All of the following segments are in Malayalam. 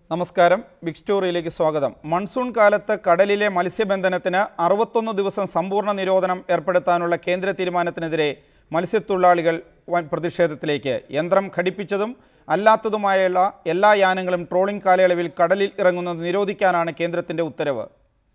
നമസ്കാരം ബിഗ് സ്റ്റോറിയിലേക്ക് സ്വാഗതം മൺസൂൺ കാലത്ത് കടലിലെ മത്സ്യബന്ധനത്തിന് അറുപത്തൊന്ന് ദിവസം സമ്പൂർണ്ണ നിരോധനം ഏർപ്പെടുത്താനുള്ള കേന്ദ്ര തീരുമാനത്തിനെതിരെ മത്സ്യത്തൊഴിലാളികൾ വൻ പ്രതിഷേധത്തിലേക്ക് യന്ത്രം ഘടിപ്പിച്ചതും അല്ലാത്തതുമായുള്ള എല്ലാ യാനങ്ങളും ട്രോളിംഗ് കാലയളവിൽ കടലിൽ ഇറങ്ങുന്നത് നിരോധിക്കാനാണ് കേന്ദ്രത്തിന്റെ ഉത്തരവ്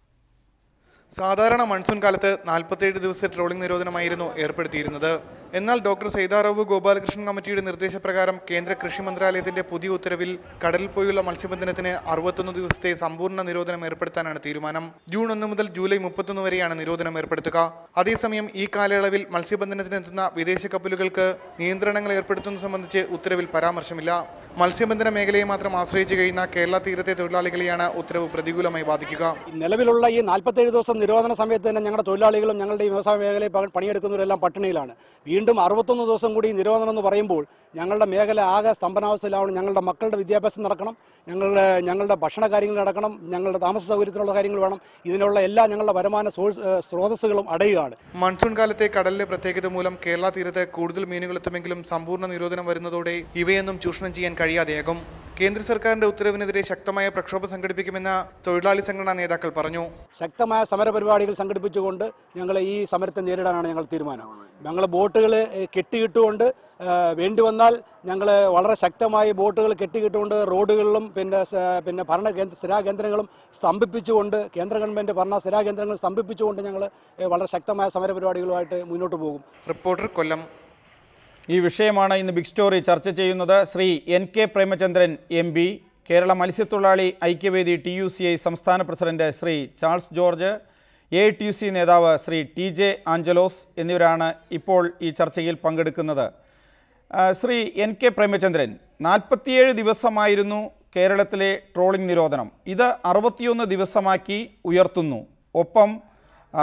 സാധാരണ മൺസൂൺ കാലത്ത് നാൽപ്പത്തേഴ് ദിവസത്തെ ട്രോളിംഗ് നിരോധനമായിരുന്നു ഏർപ്പെടുത്തിയിരുന്നത് എന്നാൽ ഡോക്ടർ സൈതാറാവു ഗോപാലകൃഷ്ണൻ കമ്മിറ്റിയുടെ നിർദ്ദേശപ്രകാരം കേന്ദ്ര കൃഷി മന്ത്രാലയത്തിന്റെ പുതിയ ഉത്തരവിൽ കടലിൽ പോയുള്ള മത്സ്യബന്ധനത്തിന് അറുപത്തൊന്ന് ദിവസത്തെ സമ്പൂർണ്ണ നിരോധനം ഏർപ്പെടുത്താനാണ് തീരുമാനം ജൂൺ ഒന്ന് മുതൽ ജൂലൈ മുപ്പത്തൊന്ന് വരെയാണ് നിരോധനം ഏർപ്പെടുത്തുക അതേസമയം ഈ കാലയളവിൽ മത്സ്യബന്ധനത്തിനെത്തുന്ന വിദേശ കപ്പലുകൾക്ക് നിയന്ത്രണങ്ങൾ ഏർപ്പെടുത്തുന്നത് സംബന്ധിച്ച് ഉത്തരവിൽ പരാമർശമില്ല മത്സ്യബന്ധന മേഖലയെ മാത്രം ആശ്രയിച്ച് കഴിയുന്ന കേരള തീരത്തെ തൊഴിലാളികളെയാണ് ഉത്തരവ് പ്രതികൂലമായി ബാധിക്കുക നിലവിലുള്ള ഈ നാൽപ്പത്തേഴ് ദിവസം നിരോധന സമയത്ത് തന്നെ ഞങ്ങളുടെ തൊഴിലാളികളും ഞങ്ങളുടെ ഈ വ്യവസായ മേഖലയിൽ പ- പണിയെടുക്കുന്നവരെല്ലാം പട്ടിണിയിലാണ് വീണ്ടും അറുപത്തൊന്ന് ദിവസം കൂടി ഈ നിരോധനം എന്ന് പറയുമ്പോൾ ഞങ്ങളുടെ മേഖല ആകെ സ്തംഭനാവസ്ഥയിലാവണം ഞങ്ങളുടെ മക്കളുടെ വിദ്യാഭ്യാസം നടക്കണം ഞങ്ങളുടെ ഞങ്ങളുടെ ഭക്ഷണ കാര്യങ്ങൾ നടക്കണം ഞങ്ങളുടെ താമസ സൗകര്യത്തിനുള്ള കാര്യങ്ങൾ വേണം ഇതിനുള്ള എല്ലാ ഞങ്ങളുടെ വരുമാന സോഴ്സ് ഏഹ് സ്രോതസ്സുകളും അടയുകയാണ് മൺസൂൺ കാലത്തെ കടലിലെ പ്രത്യേകത മൂലം കേരള തീരത്ത് കൂടുതൽ മീനുകൾ എത്തുമെങ്കിലും സമ്പൂർണ്ണ നിരോധനം വരുന്നതോടെ ഇവയൊന്നും ചൂഷണം ചെയ്യാൻ കഴിയാതെയാകും കേന്ദ്ര സർക്കാരിന്റെ ഉത്തരവിനെതിരെ ശക്തമായ പ്രക്ഷോഭം സംഘടിപ്പിക്കുമെന്ന് തൊഴിലാളി സംഘടനാ നേതാക്കൾ പറഞ്ഞു ശക്തമായ സമരപരിപാടികൾ സംഘടിപ്പിച്ചുകൊണ്ട് ഞങ്ങൾ ഈ സമരത്തെ നേരിടാനാണ് ഞങ്ങൾ തീരുമാനം ഞങ്ങൾ ബോട്ടുകൾ കെട്ടിയിട്ടുകൊണ്ട് ഏഹ്, വേണ്ടി വന്നാൽ ഞങ്ങൾ വളരെ ശക്തമായി ബോട്ടുകൾ കെട്ടിയിട്ടുകൊണ്ട് റോഡുകളിലും പിന്നെ സ- പിന്നെ ഭരണ കേന്ദ്ര സ്ഥിരാകേന്ദ്രങ്ങളും സ്തംഭിപ്പിച്ചുകൊണ്ട് കേന്ദ്ര ഗവൺമെൻറ് ഭരണ സ്ഥിരാകേന്ദ്രങ്ങൾ സ്തംഭിപ്പിച്ചുകൊണ്ട് ഞങ്ങൾ വളരെ ശക്തമായ സമരപരിപാടികളുമായിട്ട് മുന്നോട്ട് പോകും റിപ്പോർട്ടർ കൊല്ലം ഈ വിഷയമാണ് ഇന്ന് ബിഗ് സ്റ്റോറി ചർച്ച ചെയ്യുന്നത് Shri N K Premachandran M P Kerala മത്സ്യത്തൊഴിലാളി ഐക്യവേദി ടി യു സി ഐ സംസ്ഥാന president Shri Charles George A T U C നേതാവ് ശ്രീ ടി ജെ ആഞ്ചലോസ് എന്നിവരാണ് ഇപ്പോൾ ഈ ചർച്ചയിൽ പങ്കെടുക്കുന്നത് ആ, ശ്രീ എൻ കെ പ്രേമചന്ദ്രൻ നാൽപ്പത്തിയേഴ് ദിവസമായിരുന്നു കേരളത്തിലെ ട്രോളിംഗ് നിരോധനം ഇത് അറുപത്തിയൊന്ന് ദിവസമാക്കി ഉയർത്തുന്നു ഒപ്പം ആ,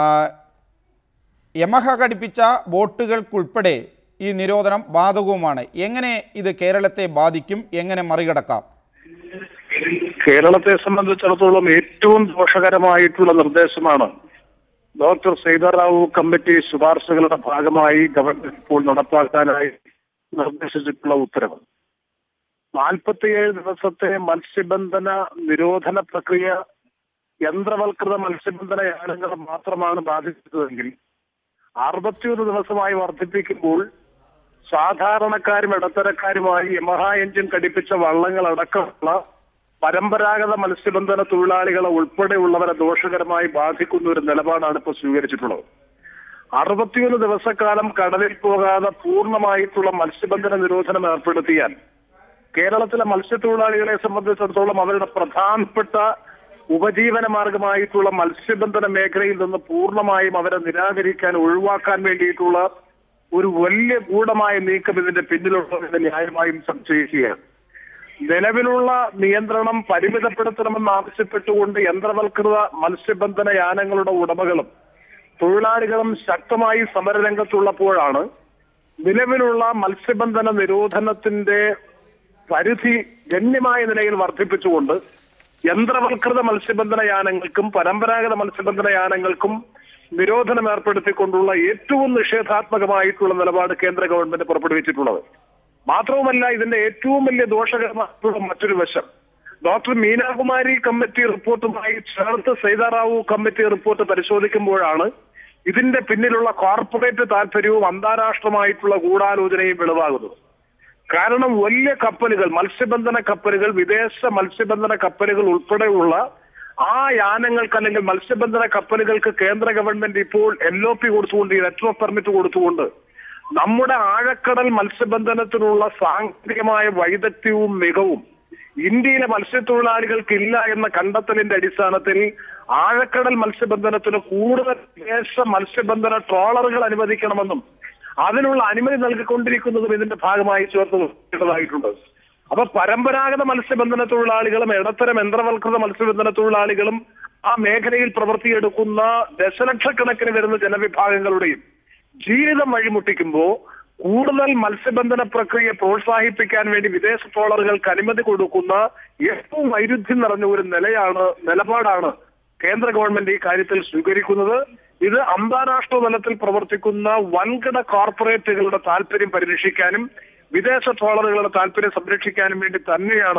യമഹ ഘടിപ്പിച്ച ബോട്ടുകൾക്കുൾപ്പെടെ ഈ നിരോധനം ബാധകവുമാണ് എങ്ങനെ ഇത് കേരളത്തെ ബാധിക്കും എങ്ങനെ മറികടക്കാം കേരളത്തെ സംബന്ധിച്ചിടത്തോളം ഏറ്റവും ദോഷകരമായിട്ടുള്ള നിർദ്ദേശമാണ് ഡോക്ടർ സൈതാറാവു കമ്മിറ്റി ശുപാർശകളുടെ ഭാഗമായി ഗവൺമെന്റ് ഇപ്പോൾ നടപ്പാക്കാനായി നിർദ്ദേശിച്ചിട്ടുള്ള ഉത്തരവ് നാൽപ്പത്തിയേഴ് ദിവസത്തെ മത്സ്യബന്ധന നിരോധന പ്രക്രിയ യന്ത്രവൽകൃത മത്സ്യബന്ധന യാനങ്ങളെ മാത്രമാണ് ബാധിച്ചതെങ്കിൽ അറുപത്തിയൊന്ന് ദിവസമായി വർദ്ധിപ്പിക്കുമ്പോൾ സാധാരണക്കാരും ഇടത്തരക്കാരുമായി യമഹ എഞ്ചിൻ ഘടിപ്പിച്ച വള്ളങ്ങൾ അടക്കമുള്ള പരമ്പരാഗത മത്സ്യബന്ധന തൊഴിലാളികളെ ഉൾപ്പെടെയുള്ളവരെ ദോഷകരമായി ബാധിക്കുന്ന ഒരു നിലപാടാണ് ഇപ്പോൾ സ്വീകരിച്ചിട്ടുള്ളത് അറുപത്തിയൊന്ന് ദിവസക്കാലം കടലിൽ പോകാതെ പൂർണ്ണമായിട്ടുള്ള മത്സ്യബന്ധന നിരോധനം ഏർപ്പെടുത്തിയാൽ കേരളത്തിലെ മത്സ്യത്തൊഴിലാളികളെ സംബന്ധിച്ചിടത്തോളം അവരുടെ പ്രധാനപ്പെട്ട ഉപജീവന മാർഗമായിട്ടുള്ള മത്സ്യബന്ധന മേഖലയിൽ നിന്ന് പൂർണ്ണമായും അവരെ നിരാകരിക്കാൻ ഒഴിവാക്കാൻ വേണ്ടിയിട്ടുള്ള ഒരു വലിയ ഗൂഢമായ നീക്കം ഇതിന്റെ പിന്നിലുള്ളതെന്ന് ന്യായമായും സംശയിക്കുകയാണ് നിലവിലുള്ള നിയന്ത്രണം പരിമിതപ്പെടുത്തണമെന്ന് ആവശ്യപ്പെട്ടുകൊണ്ട് യന്ത്രവൽകൃത മത്സ്യബന്ധന യാനങ്ങളുടെ ഉടമകളും തൊഴിലാളികളും ശക്തമായി സമരരംഗത്തുള്ളപ്പോഴാണ് നിലവിലുള്ള മത്സ്യബന്ധന നിരോധനത്തിന്റെ പരിധി ഗണ്യമായ നിലയിൽ വർദ്ധിപ്പിച്ചുകൊണ്ട് യന്ത്രവൽകൃത മത്സ്യബന്ധന യാനങ്ങൾക്കും പരമ്പരാഗത മത്സ്യബന്ധന യാനങ്ങൾക്കും നിരോധനം ഏർപ്പെടുത്തിക്കൊണ്ടുള്ള ഏറ്റവും നിഷേധാത്മകമായിട്ടുള്ള നിലപാട് കേന്ദ്ര ഗവൺമെന്റ് പുറപ്പെടുവിച്ചിട്ടുള്ളത് മാത്രവുമല്ല ഇതിന്റെ ഏറ്റവും വലിയ ദോഷകരമായിട്ടുള്ള മറ്റൊരു വശം ഡോക്ടർ മീനാകുമാരി കമ്മിറ്റി റിപ്പോർട്ടുമായി ചേർത്ത് സൈതാറാവു കമ്മിറ്റി റിപ്പോർട്ട് പരിശോധിക്കുമ്പോഴാണ് ഇതിന്റെ പിന്നിലുള്ള കോർപ്പറേറ്റ് താല്പര്യവും അന്താരാഷ്ട്രമായിട്ടുള്ള ഗൂഢാലോചനയും വെളിവാകുന്നത് കാരണം വലിയ കപ്പലുകൾ മത്സ്യബന്ധന കപ്പലുകൾ വിദേശ മത്സ്യബന്ധന കപ്പലുകൾ ഉൾപ്പെടെയുള്ള ആ യാനങ്ങൾക്ക് അല്ലെങ്കിൽ മത്സ്യബന്ധന കപ്പലുകൾക്ക് കേന്ദ്ര ഗവൺമെന്റ് ഇപ്പോൾ എൽ ഒ പി കൊടുത്തുകൊണ്ട് ഈ ലെറ്റർ ഓഫ് പെർമിറ്റ് കൊടുത്തുകൊണ്ട് നമ്മുടെ ആഴക്കടൽ മത്സ്യബന്ധനത്തിനുള്ള സാങ്കേതികമായ വൈദഗ്ധ്യവും മികവും ഇന്ത്യയിലെ മത്സ്യത്തൊഴിലാളികൾക്ക് ഇല്ല എന്ന കണ്ടെത്തലിന്റെ അടിസ്ഥാനത്തിൽ ആഴക്കടൽ മത്സ്യബന്ധനത്തിന് കൂടുതൽ വിദേശ മത്സ്യബന്ധന ട്രോളറുകൾ അനുവദിക്കണമെന്നും അതിനുള്ള അനുമതി നൽകിക്കൊണ്ടിരിക്കുന്നതും ഇതിന്റെ ഭാഗമായി ചേർത്ത് നിർത്തേണ്ടതായിട്ടുണ്ട് അപ്പൊ പരമ്പരാഗത മത്സ്യബന്ധന തൊഴിലാളികളും ഇടത്തരം യന്ത്രവൽകൃത മത്സ്യബന്ധന തൊഴിലാളികളും ആ മേഖലയിൽ പ്രവൃത്തിയെടുക്കുന്ന ദശലക്ഷക്കണക്കിന് വരുന്ന ജനവിഭാഗങ്ങളുടെയും ജീവിതം വഴിമുട്ടിക്കുമ്പോ കൂടുതൽ മത്സ്യബന്ധന പ്രക്രിയ പ്രോത്സാഹിപ്പിക്കാൻ വേണ്ടി വിദേശ ട്രോളറുകൾക്ക് അനുമതി കൊടുക്കുന്ന ഏറ്റവും വൈരുദ്ധ്യം നിറഞ്ഞ ഒരു നിലയാണ് നിലപാടാണ് കേന്ദ്ര ഗവൺമെന്റ് ഈ കാര്യത്തിൽ സ്വീകരിക്കുന്നത് ഇത് അന്താരാഷ്ട്ര തലത്തിൽ പ്രവർത്തിക്കുന്ന വൻകിട കോർപ്പറേറ്റുകളുടെ താല്പര്യം പരിരക്ഷിക്കാനും വിദേശ ട്രോളറുകളുടെ താല്പര്യം സംരക്ഷിക്കാനും വേണ്ടി തന്നെയാണ്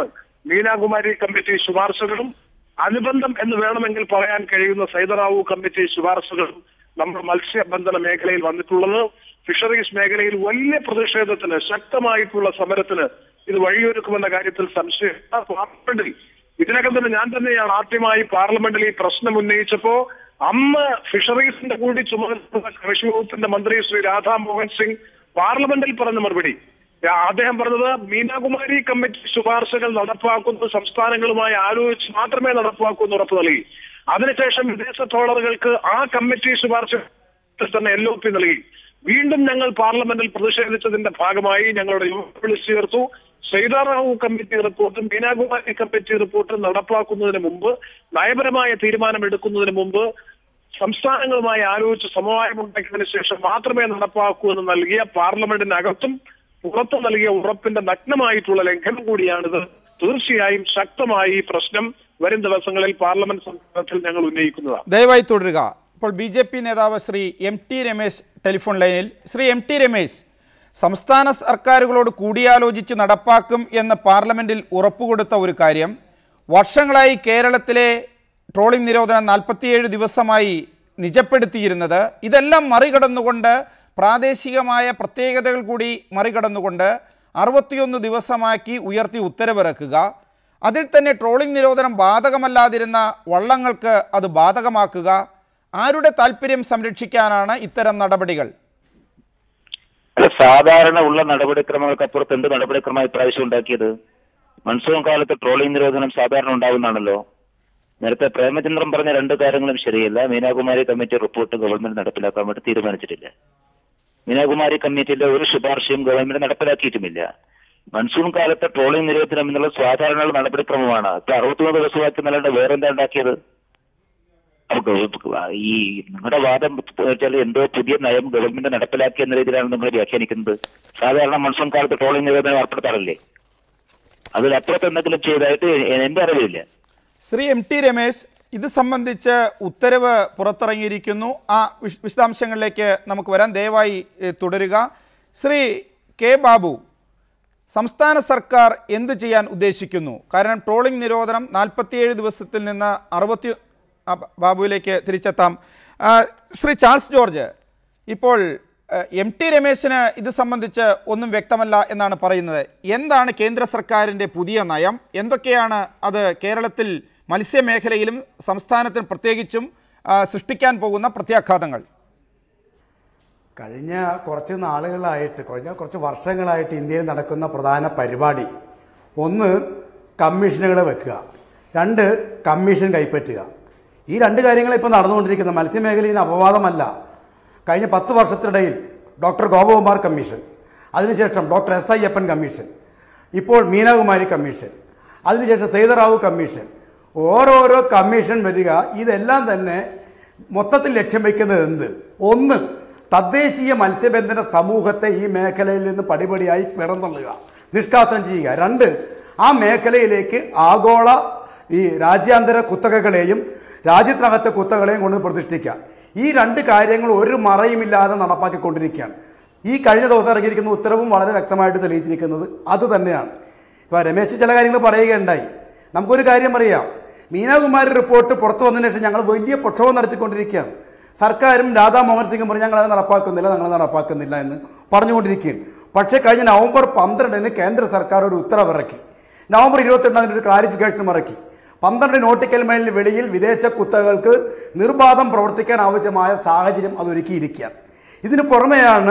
മീനാകുമാരി കമ്മിറ്റി ശുപാർശകളും അനുബന്ധം എന്ന് വേണമെങ്കിൽ പറയാൻ കഴിയുന്ന സൈതറാവു കമ്മിറ്റി ശുപാർശകളും നമ്മുടെ മത്സ്യബന്ധന മേഖലയിൽ വന്നിട്ടുള്ളത് ഫിഷറീസ് മേഖലയിൽ വലിയ പ്രതിഷേധത്തിന് ശക്തമായിട്ടുള്ള സമരത്തിന് ഇത് വഴിയൊരുക്കുമെന്ന കാര്യത്തിൽ സംശയം പാർലമെന്റിൽ ഇതിനകം തന്നെ ഞാൻ തന്നെയാണ് ആദ്യമായി പാർലമെന്റിൽ ഈ പ്രശ്നം ഉന്നയിച്ചപ്പോ അന്ന് ഫിഷറീസിന്റെ കൂടി ചുമതല കൃഷി വകുപ്പിന്റെ മന്ത്രി ശ്രീ രാധാ മോഹൻ സിംഗ് പാർലമെന്റിൽ പറഞ്ഞ മറുപടി ആ, അദ്ദേഹം പറഞ്ഞത് മീനാകുമാരി കമ്മിറ്റി ശുപാർശകൾ നടപ്പാക്കുന്നത് സംസ്ഥാനങ്ങളുമായി ആലോചിച്ച് മാത്രമേ നടപ്പാക്കൂ എന്ന് ഉറപ്പ് നൽകി അതിനുശേഷം വിദേശ ട്രോളറുകൾക്ക് ആ കമ്മിറ്റി ശുപാർശ തന്നെ എൽ ഒ പി നൽകി വീണ്ടും ഞങ്ങൾ പാർലമെന്റിൽ പ്രതിഷേധിച്ചതിന്റെ ഭാഗമായി ഞങ്ങളുടെ യോഗം വിളിച്ചു ചേർത്തു സൈതാറാവു കമ്മിറ്റി റിപ്പോർട്ടും മീനാകുമാരി കമ്മിറ്റി റിപ്പോർട്ടും നടപ്പാക്കുന്നതിന് മുമ്പ് നയപരമായ തീരുമാനം എടുക്കുന്നതിന് മുമ്പ് സംസ്ഥാനങ്ങളുമായി ആലോചിച്ച് സമവായമുണ്ടാക്കിയതിനു ശേഷം മാത്രമേ നടപ്പാക്കൂ എന്ന് നൽകിയ പാർലമെന്റിനകത്തും പുറത്തു നൽകിയ ഉറപ്പിന്റെ നഗ്നമായിട്ടുള്ള ലംഘനം കൂടിയാണിത് തീർച്ചയായും ശക്തമായി ഈ പ്രശ്നം വരും ദിവസങ്ങളിൽ പാർലമെന്റ് സമ്മേളനത്തിൽ ഞങ്ങൾ ഉന്നയിക്കുന്നതാണ് ദയവായി തുടരുക ഇപ്പോൾ ബി ജെ പി നേതാവ് Shri M T Ramesh telephone ലൈനിൽ ശ്രീ എം ടി രമേശ് സംസ്ഥാന സർക്കാരുകളോട് കൂടിയാലോചിച്ച് നടപ്പാക്കും എന്ന് പാർലമെന്റിൽ ഉറപ്പുകൊടുത്ത ഒരു കാര്യം വർഷങ്ങളായി കേരളത്തിലെ ട്രോളിംഗ് നിരോധനം നാൽപ്പത്തിയേഴ് ദിവസമായി നിജപ്പെടുത്തിയിരുന്നത് ഇതെല്ലാം മറികടന്നുകൊണ്ട് പ്രാദേശികമായ പ്രത്യേകതകൾ കൂടി മറികടന്നുകൊണ്ട് അറുപത്തിയൊന്ന് ദിവസമാക്കി ഉയർത്തി ഉത്തരവിറക്കുക അതിൽ തന്നെ ട്രോളിംഗ് നിരോധനം ബാധകമല്ലാതിരുന്ന വള്ളങ്ങൾക്ക് അത് ബാധകമാക്കുക ആരുടെ താല്പര്യം സംരക്ഷിക്കാനാണ് ഇത്തരം നടപടികൾ അല്ല സാധാരണ ഉള്ള നടപടിക്രമങ്ങൾക്ക് അപ്പുറത്ത് എന്ത് നടപടിക്രമം ഇപ്രാവശ്യം ഉണ്ടാക്കിയത് മൺസൂൺ കാലത്ത് ട്രോളിംഗ് നിരോധനം സാധാരണ ഉണ്ടാവുന്നതാണല്ലോ നേരത്തെ പ്രേമചന്ദ്രൻ പറഞ്ഞ രണ്ട് കാര്യങ്ങളും ശരിയല്ല മീനാകുമാരി കമ്മിറ്റി റിപ്പോർട്ട് ഗവൺമെന്റ് നടപ്പിലാക്കാൻ വേണ്ടി തീരുമാനിച്ചിട്ടില്ല മീനാകുമാരി കമ്മിറ്റിയിലെ ഒരു ശുപാർശയും ഗവൺമെന്റ് നടപ്പിലാക്കിയിട്ടുമില്ല മൺസൂൺ കാലത്തെ ട്രോളിംഗ് നിരോധനം എന്നുള്ള സാധാരണ നടപടിക്രമമാണ് ഇപ്പൊ അറുപത്തിമൂന്ന് ദിവസമാക്കി എന്നല്ലാണ്ട് വേറെന്താ ഉണ്ടാക്കിയത് അപ്പൊ ഗവ- ഈ നിങ്ങളുടെ വാദം വെച്ചാൽ എന്തോ പുതിയ നയം ഗവൺമെന്റ് നടപ്പിലാക്കിയ എന്ന രീതിയിലാണ് നിങ്ങൾ വ്യാഖ്യാനിക്കുന്നത് സാധാരണ മൺസൂൺ കാലത്ത് ട്രോളിംഗ് നിരോധനം ഏർപ്പെടുത്താറില്ലേ അതിലപ്പുറത്ത് എന്തെങ്കിലും ചെയ്തതായിട്ട് എ- എന്റെ അറിവില്ല ശ്രീ എം ടി രമേശ് ഇത് സംബന്ധിച്ച് ഉത്തരവ് പുറത്തിറങ്ങിയിരിക്കുന്നു ആ വിശ- വിശദാംശങ്ങളിലേക്ക് നമുക്ക് വരാം ദയവായി ഏ, തുടരുക ശ്രീ കെ ബാബു സംസ്ഥാന സർക്കാർ എന്ത് ചെയ്യാൻ ഉദ്ദേശിക്കുന്നു കാരണം ട്രോളിംഗ് നിരോധനം നാൽപ്പത്തിയേഴ് ദിവസത്തിൽ നിന്ന് അറുപത്തി ആ, ബ- ബാബുവിലേക്ക് തിരിച്ചെത്താം ആ, ശ്രീ ചാൾസ് ജോർജ് ഇപ്പോൾ ആ, എം ടി രമേശിന് ഇത് സംബന്ധിച്ച് ഒന്നും വ്യക്തമല്ല എന്നാണ് പറയുന്നത് എന്താണ് കേന്ദ്ര സർക്കാരിൻ്റെ പുതിയ നയം എന്തൊക്കെയാണ് അത് കേരളത്തിൽ മത്സ്യമേഖലയിലും സംസ്ഥാനത്തിന് പ്രത്യേകിച്ചും ആ, സൃഷ്ടിക്കാൻ പോകുന്ന പ്രത്യാഘാതങ്ങൾ കഴിഞ്ഞ കുറച്ച് നാളുകളായിട്ട് കഴിഞ്ഞ കുറച്ച് വർഷങ്ങളായിട്ട് ഇന്ത്യയിൽ നടക്കുന്ന പ്രധാന പരിപാടി ഒന്ന് കമ്മീഷനുകളെ വെക്കുക രണ്ട് കമ്മീഷൻ കൈപ്പറ്റുക ഈ രണ്ട് കാര്യങ്ങൾ ഇപ്പോൾ നടന്നുകൊണ്ടിരിക്കുന്നത് മത്സ്യമേഖലയിൽ അപവാദമല്ല കഴിഞ്ഞ പത്ത് വർഷത്തിനിടയിൽ ഡോക്ടർ ഗോപകുമാർ കമ്മീഷൻ അതിനുശേഷം ഡോക്ടർ എസ് അയ്യപ്പൻ കമ്മീഷൻ ഇപ്പോൾ മീനാകുമാരി കമ്മീഷൻ അതിനുശേഷം സൈതറാവു കമ്മീഷൻ ഓരോരോ കമ്മീഷൻ വരിക ഇതെല്ലാം തന്നെ മൊത്തത്തിൽ ലക്ഷ്യം വയ്ക്കുന്നത് എന്ത് ഒന്ന് തദ്ദേശീയ മത്സ്യബന്ധന സമൂഹത്തെ ഈ മേഖലയിൽ നിന്ന് പടിപടിയായി പിറന്തള്ളുക നിഷ്കാസനം ചെയ്യുക രണ്ട് ആ മേഖലയിലേക്ക് ആഗോള ഈ രാജ്യാന്തര കുത്തകകളെയും രാജ്യത്തിനകത്തെ കുത്തകളെയും കൊണ്ട് പ്രതിഷ്ഠിക്കുക ഈ രണ്ട് കാര്യങ്ങൾ ഒരു മറയുമില്ലാതെ നടപ്പാക്കിക്കൊണ്ടിരിക്കുകയാണ് ഈ കഴിഞ്ഞ ദിവസം ഇറങ്ങിയിരിക്കുന്ന ഉത്തരവും വളരെ വ്യക്തമായിട്ട് തെളിയിച്ചിരിക്കുന്നത് അത് തന്നെയാണ് ഇപ്പോൾ രമേശ് ചില കാര്യങ്ങൾ പറയുകയുണ്ടായി നമുക്കൊരു കാര്യം അറിയാം മീനാകുമാരി റിപ്പോർട്ട് പുറത്തു വന്നതിന് ശേഷം ഞങ്ങൾ വലിയ പ്രക്ഷോഭം നടത്തിക്കൊണ്ടിരിക്കുകയാണ് സർക്കാരും രാധാ മോഹൻ സിംഗും പറഞ്ഞു ഞങ്ങൾ അത് നടപ്പാക്കുന്നില്ല ഞങ്ങൾ നടപ്പാക്കുന്നില്ല എന്ന് പറഞ്ഞുകൊണ്ടിരിക്കുകയാണ് പക്ഷേ കഴിഞ്ഞ നവംബർ പന്ത്രണ്ടിന് കേന്ദ്ര സർക്കാർ ഒരു ഉത്തരവിറക്കി നവംബർ ഇരുപത്തെട്ടിന് അതിൻ്റെ ഒരു ക്ലാരിഫിക്കേഷനും ഇറക്കി പന്ത്രണ്ട് നോട്ടിക്കൽ മൈലിന് വെളിയിൽ വിദേശ കുത്തകൾക്ക് നിർബാധം പ്രവർത്തിക്കാൻ ആവശ്യമായ സാഹചര്യം അതൊരുക്കിയിരിക്കുകയാണ് ഇതിന് പുറമെയാണ്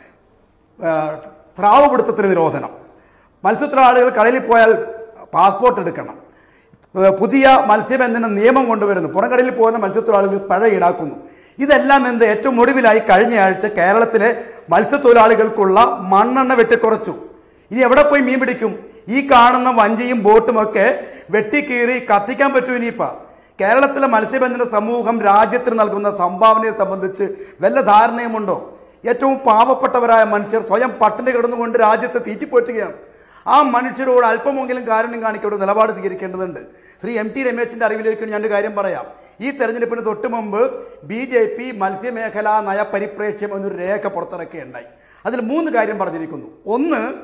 ആ, സ്രാവപിടുത്തത്തിന് നിരോധനം മത്സ്യത്തൊഴിലാളികൾ കടലിൽ പോയാൽ പാസ്പോർട്ട് എടുക്കണം ഏ, പുതിയ മത്സ്യബന്ധന നിയമം കൊണ്ടുവരുന്നു പുറംകടലിൽ പോകുന്ന മത്സ്യത്തൊഴിലാളികൾ പഴ ഈടാക്കുന്നു ഇതെല്ലാം എന്ത് ഏറ്റവും ഒടുവിലായി കഴിഞ്ഞ ആഴ്ച കേരളത്തിലെ മത്സ്യത്തൊഴിലാളികൾക്കുള്ള മണ്ണെണ്ണ വെട്ടിക്കുറച്ചു ഇനി എവിടെ പോയി മീൻ പിടിക്കും ഈ കാണുന്ന വഞ്ചിയും ബോട്ടുമൊക്കെ വെട്ടിക്കീറി കത്തിക്കാൻ പറ്റും ഇനിയിപ്പോൾ കേരളത്തിലെ മത്സ്യബന്ധന സമൂഹം രാജ്യത്തിന് നൽകുന്ന സംഭാവനയെ സംബന്ധിച്ച് വല്ല ധാരണയുമുണ്ടോ ഏറ്റവും പാവപ്പെട്ടവരായ മനുഷ്യർ സ്വയം പട്ടിണി കിടന്നുകൊണ്ട് രാജ്യത്തെ തീറ്റിപ്പോറ്റുകയാണ് ആ മനുഷ്യരോട് അല്പമെങ്കിലും കാരുണ്യം കാണിക്കേണ്ട നിലപാട് സ്വീകരിക്കേണ്ടതുണ്ട് ശ്രീ എം ടി രമേശിന്റെ അറിവിലേക്ക് ഞാനൊരു കാര്യം പറയാം ഈ തെരഞ്ഞെടുപ്പിന് തൊട്ട് മുമ്പ് ബി ജെ പി മത്സ്യമേഖലാ നയപരിപ്രേക്ഷ്യം എന്നൊരു രേഖ പുറത്തിറക്കുകയുണ്ടായി അതിൽ മൂന്ന് കാര്യം പറഞ്ഞിരിക്കുന്നു ഒന്ന്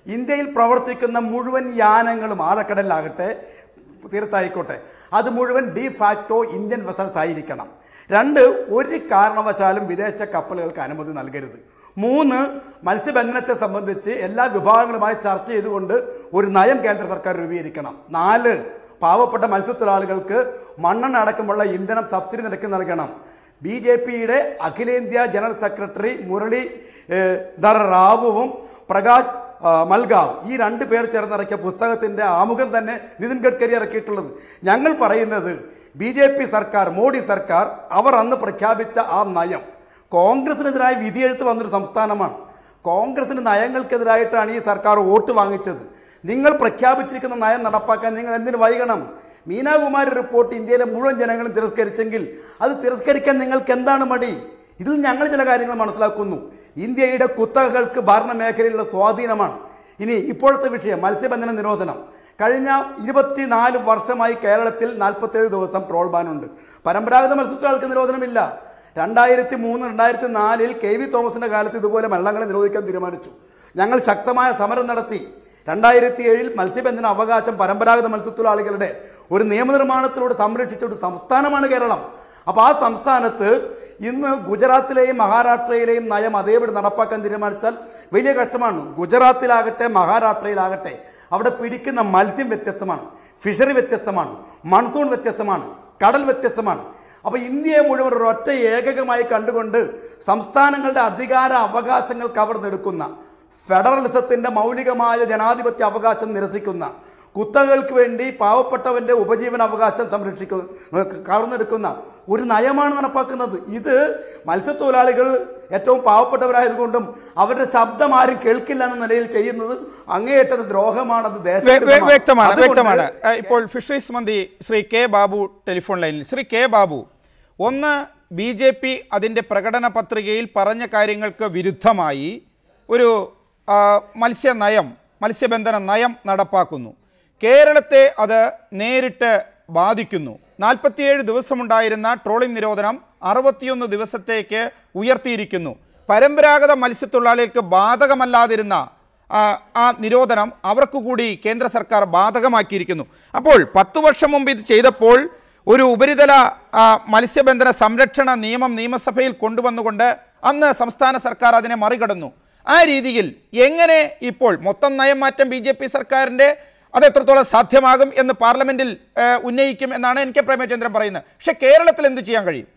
ഇന്ത്യയിൽ പ്രവർത്തിക്കുന്ന മുഴുവൻ യാനങ്ങളും ആഴക്കടലിലാകട്ടെ തീരത്തായിക്കോട്ടെ അത് മുഴുവൻ ഡി ഫാക്ടോ ഇന്ത്യൻ വെസൽസ് ആയിരിക്കണം രണ്ട് ഒരു കാരണവശാലും വിദേശ കപ്പലുകൾക്ക് അനുമതി നൽകരുത് മൂന്ന് മത്സ്യബന്ധനത്തെ സംബന്ധിച്ച് എല്ലാ വിഭാഗങ്ങളുമായി ചർച്ച ചെയ്തുകൊണ്ട് ഒരു നയം കേന്ദ്ര സർക്കാർ രൂപീകരിക്കണം നാല് പാവപ്പെട്ട മത്സ്യത്തൊഴിലാളികൾക്ക് മണ്ണെണ്ണ അടക്കമുള്ള ഇന്ധനം സബ്സിഡി നിരക്ക് നൽകണം ബി ജെ പിയുടെ അഖിലേന്ത്യാ ജനറൽ സെക്രട്ടറി മുരളി ഏഹ്, ധർ റാവുവും പ്രകാശ് ആ, മൽഗാവ് ഈ രണ്ട് പേർ ചേർന്നിറക്കിയ പുസ്തകത്തിന്റെ ആമുഖം തന്നെ നിതിൻ ഗഡ്കരി ഇറക്കിയിട്ടുള്ളത് ഞങ്ങൾ പറയുന്നത് ബി ജെ പി സർക്കാർ മോഡി സർക്കാർ അവർ അന്ന് പ്രഖ്യാപിച്ച ആ നയം കോൺഗ്രസിനെതിരായ വിധിയെഴുത്ത് വന്നൊരു സംസ്ഥാനമാണ് കോൺഗ്രസിന്റെ നയങ്ങൾക്കെതിരായിട്ടാണ് ഈ സർക്കാർ വോട്ട് വാങ്ങിച്ചത് നിങ്ങൾ പ്രഖ്യാപിച്ചിരിക്കുന്ന നയം നടപ്പാക്കാൻ നിങ്ങൾ എന്തിനു വൈകണം മീനാകുമാരി റിപ്പോർട്ട് ഇന്ത്യയിലെ മുഴുവൻ ജനങ്ങളും തിരസ്കരിച്ചെങ്കിൽ അത് തിരസ്കരിക്കാൻ നിങ്ങൾക്ക് എന്താണ് മടി ഇതിൽ ഞങ്ങൾ ചില കാര്യങ്ങൾ മനസ്സിലാക്കുന്നു ഇന്ത്യയുടെ കുത്തകകൾക്ക് ഭരണ മേഖലയിലുള്ള സ്വാധീനമാണ് ഇനി ഇപ്പോഴത്തെ വിഷയം മത്സ്യബന്ധന നിരോധനം കഴിഞ്ഞ ഇരുപത്തിനാല് വർഷമായി കേരളത്തിൽ നാൽപ്പത്തേഴ് ദിവസം ട്രോൾ ബാനുണ്ട് പരമ്പരാഗത മത്സ്യത്തൊഴിലാളികൾക്ക് നിരോധനമില്ല രണ്ടായിരത്തി മൂന്ന് രണ്ടായിരത്തി നാലിൽ കെ വി തോമസിന്റെ കാലത്ത് ഇതുപോലെ വള്ളങ്ങളെ നിരോധിക്കാൻ തീരുമാനിച്ചു ഞങ്ങൾ ശക്തമായ സമരം നടത്തി രണ്ടായിരത്തി ഏഴിൽ മത്സ്യബന്ധന അവകാശം പരമ്പരാഗത മത്സ്യത്തൊഴിലാളികളുടെ ഒരു നിയമനിർമ്മാണത്തിലൂടെ സംരക്ഷിച്ച ഒരു സംസ്ഥാനമാണ് കേരളം അപ്പോൾ ആ സംസ്ഥാനത്ത് ഇന്ന് ഗുജറാത്തിലെയും മഹാരാഷ്ട്രയിലെയും നയം അതേപടി നടപ്പാക്കാൻ തീരുമാനിച്ചാൽ വലിയ കഷ്ടമാണ് ഗുജറാത്തിലാകട്ടെ മഹാരാഷ്ട്രയിലാകട്ടെ അവിടെ പിടിക്കുന്ന മത്സ്യം വ്യത്യസ്തമാണ് ഫിഷറി വ്യത്യസ്തമാണ് മൺസൂൺ വ്യത്യസ്തമാണ് കടൽ വ്യത്യസ്തമാണ് അപ്പോൾ ഇന്ത്യയെ മുഴുവൻ ഒരൊറ്റ ഏകകമായി കണ്ടുകൊണ്ട് സംസ്ഥാനങ്ങളുടെ അധികാര അവകാശങ്ങൾ കവർന്നെടുക്കുന്ന ഫെഡറലിസത്തിന്റെ മൗലികമായ ജനാധിപത്യ അവകാശം നിരസിക്കുന്ന കുത്തകൾക്ക് വേണ്ടി പാവപ്പെട്ടവന്റെ ഉപജീവന അവകാശം സംരക്ഷിക്കുന്ന കവർന്നെടുക്കുന്ന ഒരു നയമാണ് നടപ്പാക്കുന്നത് ഇത് മത്സ്യത്തൊഴിലാളികൾ ഏറ്റവും പാവപ്പെട്ടവരായതുകൊണ്ടും അവരുടെ ശബ്ദം ആരും കേൾക്കില്ല എന്ന നിലയിൽ ചെയ്യുന്നത് അങ്ങേയറ്റത്തെ ദ്രോഹമാണത് വേ- വേ- ദേശവിരുദ്ധമാണ്. വ്യക്തമാണ് അതുകൊണ്ട് വ്യക്തമാണ് ഏ, ഇപ്പോൾ ഫിഷറീസ് മന്ത്രി ശ്രീ കെ ബാബു ടെലിഫോൺ ലൈനിൽ ശ്രീ കെ ബാബു ഒന്ന് ബി ജെ പി അതിൻ്റെ പ്രകടന പത്രികയിൽ പറഞ്ഞ കാര്യങ്ങൾക്ക് വിരുദ്ധമായി ഒരു ആ, മത്സ്യ നയം മത്സ്യബന്ധന നയം നടപ്പാക്കുന്നു കേരളത്തെ അത് നേരിട്ട് ബാധിക്കുന്നു നാൽപ്പത്തിയേഴ് ദിവസമുണ്ടായിരുന്ന ട്രോളിംഗ് നിരോധനം അറുപത്തിയൊന്ന് ദിവസത്തേക്ക് ഉയർത്തിയിരിക്കുന്നു പരമ്പരാഗത മത്സ്യത്തൊഴിലാളികൾക്ക് ബാധകമല്ലാതിരുന്ന ആ, ആ നിരോധനം അവർക്ക് കൂടി കേന്ദ്ര സർക്കാർ ബാധകമാക്കിയിരിക്കുന്നു അപ്പോൾ പത്തു വർഷം മുമ്പ് ഇത് ചെയ്തപ്പോൾ ഒരു ഉപരിതല ആ, മത്സ്യബന്ധന സംരക്ഷണ നിയമം നിയമസഭയിൽ കൊണ്ടുവന്നുകൊണ്ട് അന്ന് സംസ്ഥാന സർക്കാർ അതിനെ മറികടന്നു ആ രീതിയിൽ എങ്ങനെ ഇപ്പോൾ മൊത്തം നയം മാറ്റം ബി ജെ പി സർക്കാരിൻ്റെ അത് എത്രത്തോളം സാധ്യമാകും എന്ന് പാർലമെന്റിൽ ഏ, ഉന്നയിക്കും എന്നാണ് എൻ കെ പ്രേമചന്ദ്രൻ പറയുന്നത് പക്ഷെ കേരളത്തിൽ എന്ത് ചെയ്യാൻ കഴിയും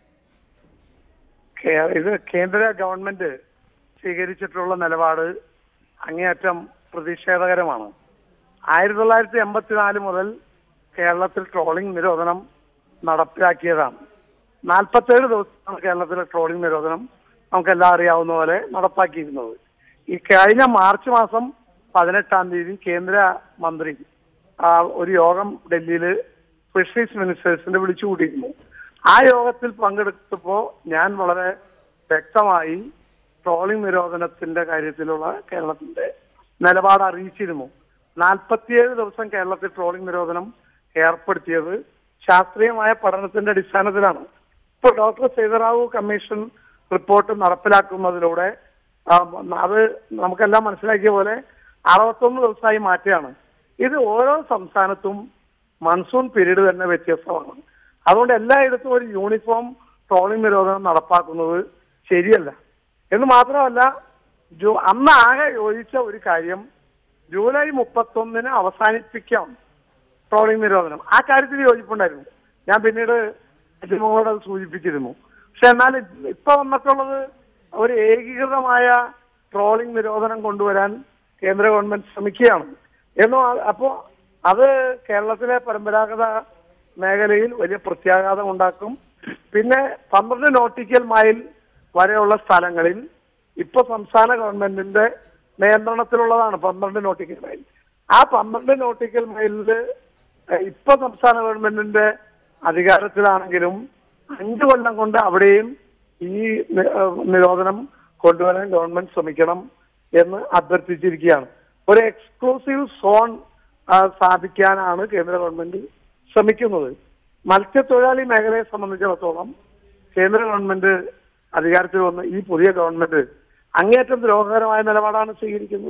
കേ- ഇത് കേന്ദ്ര ഗവൺമെന്റ് സ്വീകരിച്ചിട്ടുള്ള നിലപാട് അങ്ങേയറ്റം പ്രതിഷേധകരമാണ് ആയിരത്തി തൊള്ളായിരത്തി എൺപത്തിനാല് മുതൽ കേരളത്തിൽ ട്രോളിംഗ് നിരോധനം നടപ്പിലാക്കിയതാണ് നാൽപ്പത്തേഴ് ദിവസമാണ് കേരളത്തിലെ ട്രോളിംഗ് നിരോധനം നമുക്കെല്ലാം അറിയാവുന്ന പോലെ നടപ്പാക്കിയിരുന്നത് ഈ കഴിഞ്ഞ മാർച്ച് മാസം പതിനെട്ടാം തീയതി കേന്ദ്ര മന്ത്രി ആ, ഒരു യോഗം ഡൽഹിയിൽ ഫിഷറീസ് മിനിസ്റ്റേഴ്സിന്റെ വിളിച്ചു കൂട്ടിയിരുന്നു ആ യോഗത്തിൽ പങ്കെടുത്തപ്പോ ഞാൻ വളരെ വ്യക്തമായി ട്രോളിംഗ് നിരോധനത്തിന്റെ കാര്യത്തിലുള്ള കേരളത്തിന്റെ നിലപാട് അറിയിച്ചിരുന്നു നാൽപ്പത്തിയേഴ് ദിവസം കേരളത്തിൽ ട്രോളിംഗ് നിരോധനം ഏർപ്പെടുത്തിയത് ശാസ്ത്രീയമായ പഠനത്തിന്റെ അടിസ്ഥാനത്തിലാണ് ഇപ്പോൾ ഡോക്ടർ സേതറാവു കമ്മീഷൻ റിപ്പോർട്ട് നടപ്പിലാക്കുന്നതിലൂടെ ആ, അത് നമുക്കെല്ലാം മനസ്സിലാക്കിയ പോലെ അറുപത്തൊന്ന് ദിവസമായി മാറ്റുകയാണ് ഇത് ഓരോ സംസ്ഥാനത്തും മൺസൂൺ പീരീഡ് തന്നെ വ്യത്യസ്തമാണ് അതുകൊണ്ട് എല്ലായിടത്തും ഒരു യൂണിഫോം ട്രോളിംഗ് നിരോധനം നടപ്പാക്കുന്നത് ശരിയല്ല എന്ന് മാത്രമല്ല ജൂ അന്ന് ആകെ യോജിച്ച ഒരു കാര്യം ജൂലൈ മുപ്പത്തൊന്നിന് അവസാനിപ്പിക്കാം ട്രോളിംഗ് നിരോധനം ആ കാര്യത്തിൽ യോജിപ്പുണ്ടായിരുന്നു ഞാൻ പിന്നീട് മാധ്യമങ്ങളോട് അത് സൂചിപ്പിച്ചിരുന്നു പക്ഷെ എന്നാൽ ഇപ്പൊ വന്നിട്ടുള്ളത് ഒരു ഏകീകൃതമായ ട്രോളിംഗ് നിരോധനം കൊണ്ടുവരാൻ കേന്ദ്ര ഗവൺമെന്റ് ശ്രമിക്കുകയാണ് എന്ന് അപ്പോ അത് കേരളത്തിലെ പരമ്പരാഗത മേഖലയിൽ വലിയ പ്രത്യാഘാതം ഉണ്ടാക്കും പിന്നെ പന്ത്രണ്ട് നോട്ടിക്കൽ മൈൽ വരെയുള്ള സ്ഥലങ്ങളിൽ ഇപ്പൊ സംസ്ഥാന ഗവൺമെന്റിന്റെ നിയന്ത്രണത്തിലുള്ളതാണ് പന്ത്രണ്ട് നോട്ടിക്കൽ മൈൽ ആ പന്ത്രണ്ട് നോട്ടിക്കൽ മൈലില് ഏഹ്, ഇപ്പൊ സംസ്ഥാന ഗവൺമെന്റിന്റെ അധികാരത്തിലാണെങ്കിലും അഞ്ചു കൊല്ലം കൊണ്ട് അവിടെയും ഈ നി- ഏഹ്, നിരോധനം കൊണ്ടുവരാൻ ഗവൺമെന്റ് ശ്രമിക്കണം എന്ന് അഭ്യർത്ഥിച്ചിരിക്കുകയാണ് ഒരു എക്സ്ക്ലൂസീവ് സോൺ ആ, സ്ഥാപിക്കാനാണ് കേന്ദ്ര ഗവൺമെന്റ് ശ്രമിക്കുന്നത് മത്സ്യത്തൊഴിലാളി മേഖലയെ സംബന്ധിച്ചിടത്തോളം കേന്ദ്ര ഗവൺമെന്റ് അധികാരത്തിൽ വന്ന ഈ പുതിയ ഗവൺമെന്റ് അങ്ങേയറ്റം ദ്രോഹകരമായ നിലപാടാണ് സ്വീകരിക്കുന്നത്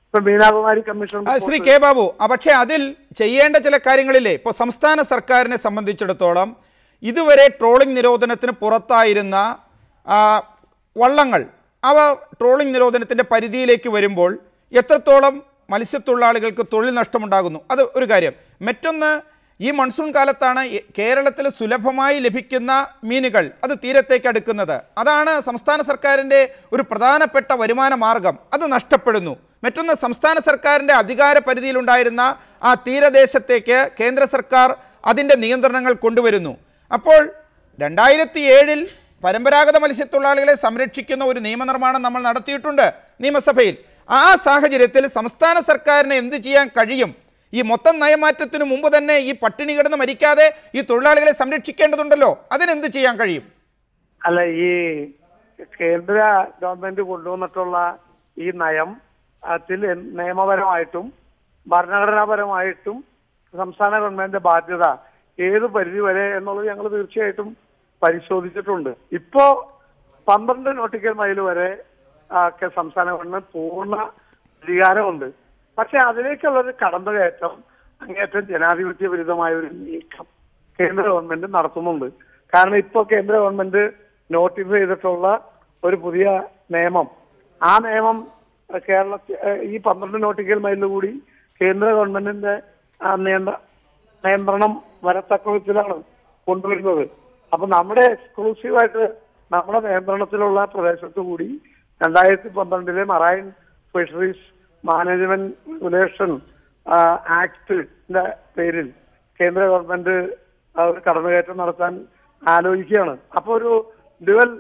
ഇപ്പൊ മീനാകുമാരി കമ്മീഷൻ ആ, ശ്രീ കെ ബാബു ആ, പക്ഷേ അതിൽ ചെയ്യേണ്ട ചില കാര്യങ്ങളില്ലേ ഇപ്പോൾ സംസ്ഥാന സർക്കാരിനെ സംബന്ധിച്ചിടത്തോളം ഇതുവരെ ട്രോളിംഗ് നിരോധനത്തിന് പുറത്തായിരുന്ന ആ, വള്ളങ്ങൾ അവ ട്രോളിംഗ് നിരോധനത്തിൻ്റെ പരിധിയിലേക്ക് വരുമ്പോൾ എത്രത്തോളം മത്സ്യത്തൊഴിലാളികൾക്ക് തൊഴിൽ നഷ്ടമുണ്ടാകുന്നു അത് ഒരു കാര്യം മറ്റൊന്ന് ഈ മൺസൂൺ കാലത്താണ് ഈ കേരളത്തിൽ സുലഭമായി ലഭിക്കുന്ന മീനുകൾ അത് തീരത്തേക്ക് അടുക്കുന്നത് അതാണ് സംസ്ഥാന സർക്കാരിൻ്റെ ഒരു പ്രധാനപ്പെട്ട വരുമാന മാർഗം അത് നഷ്ടപ്പെടുന്നു മറ്റൊന്ന് സംസ്ഥാന സർക്കാരിൻ്റെ അധികാര പരിധിയിലുണ്ടായിരുന്ന ആ തീരദേശത്തേക്ക് കേന്ദ്ര സർക്കാർ അതിൻ്റെ നിയന്ത്രണങ്ങൾ കൊണ്ടുവരുന്നു അപ്പോൾ രണ്ടായിരത്തി ഏഴിൽ പരമ്പരാഗത മത്സ്യത്തൊഴിലാളികളെ സംരക്ഷിക്കുന്ന ഒരു നിയമനിർമ്മാണം നമ്മൾ നടത്തിയിട്ടുണ്ട് നിയമസഭയിൽ ആ സാഹചര്യത്തിൽ സംസ്ഥാന സർക്കാരിന് എന്ത് ചെയ്യാൻ കഴിയും ഈ മൊത്തം നയമാറ്റത്തിനു മുമ്പ് തന്നെ ഈ പട്ടിണി കിടന്ന് മരിക്കാതെ ഈ തൊഴിലാളികളെ സംരക്ഷിക്കേണ്ടതുണ്ടല്ലോ അതിനെന്ത് ചെയ്യാൻ കഴിയും അല്ല ഈ കേന്ദ്ര ഗവൺമെന്റ് കൊണ്ടുവന്നിട്ടുള്ള ഈ നയം അതിൽ നിയമപരമായിട്ടും ഭരണഘടനാപരമായിട്ടും സംസ്ഥാന ഗവൺമെന്റിന്റെ ബാധ്യത ഏത് പരിധി വരെ എന്നുള്ളത് ഞങ്ങൾ തീർച്ചയായിട്ടും പരിശോധിച്ചിട്ടുണ്ട് ഇപ്പോ പന്ത്രണ്ട് നോട്ടിക്കൽ മൈൽ വരെ ആ, ഒക്കെ സംസ്ഥാന ഗവൺമെന്റ് പൂർണ്ണ അധികാരമുണ്ട് പക്ഷെ അതിലേക്കുള്ള ഒരു കടന്നുകയറ്റം അങ്ങേയറ്റം ജനാധിപത്യ വിരുദ്ധമായ ഒരു നീക്കം കേന്ദ്ര ഗവൺമെന്റ് നടത്തുന്നുണ്ട് കാരണം ഇപ്പൊ കേന്ദ്ര ഗവൺമെന്റ് നോട്ടിഫൈ ചെയ്തിട്ടുള്ള ഒരു പുതിയ നിയമം ആ നിയമം അഹ് കേരളത്തിൽ അഹ് ഈ പന്ത്രണ്ട് നോട്ടിക്കൽ മൈലിൽ കൂടി കേന്ദ്ര ഗവൺമെന്റിന്റെ ആ, നിയന്ത്ര നിയന്ത്രണം വരത്തക്ക വിധത്തിലാണ് കൊണ്ടുവരുന്നത് അപ്പൊ നമ്മുടെ എക്സ്ക്ലൂസീവായിട്ട് നമ്മുടെ നിയന്ത്രണത്തിലുള്ള പ്രദേശത്ത് കൂടി രണ്ടായിരത്തി പന്ത്രണ്ടിലെ മറൈൻ ഫിഷറീസ് മാനേജ്മെന്റ് റെഗുലേഷൻ ആക്ടിന്റെ പേരിൽ കേന്ദ്ര ഗവൺമെന്റ് ആ, ഒരു കടന്നുകയറ്റം നടത്താൻ ആലോചിക്കുകയാണ് അപ്പൊ ഒരു ഡുവൽ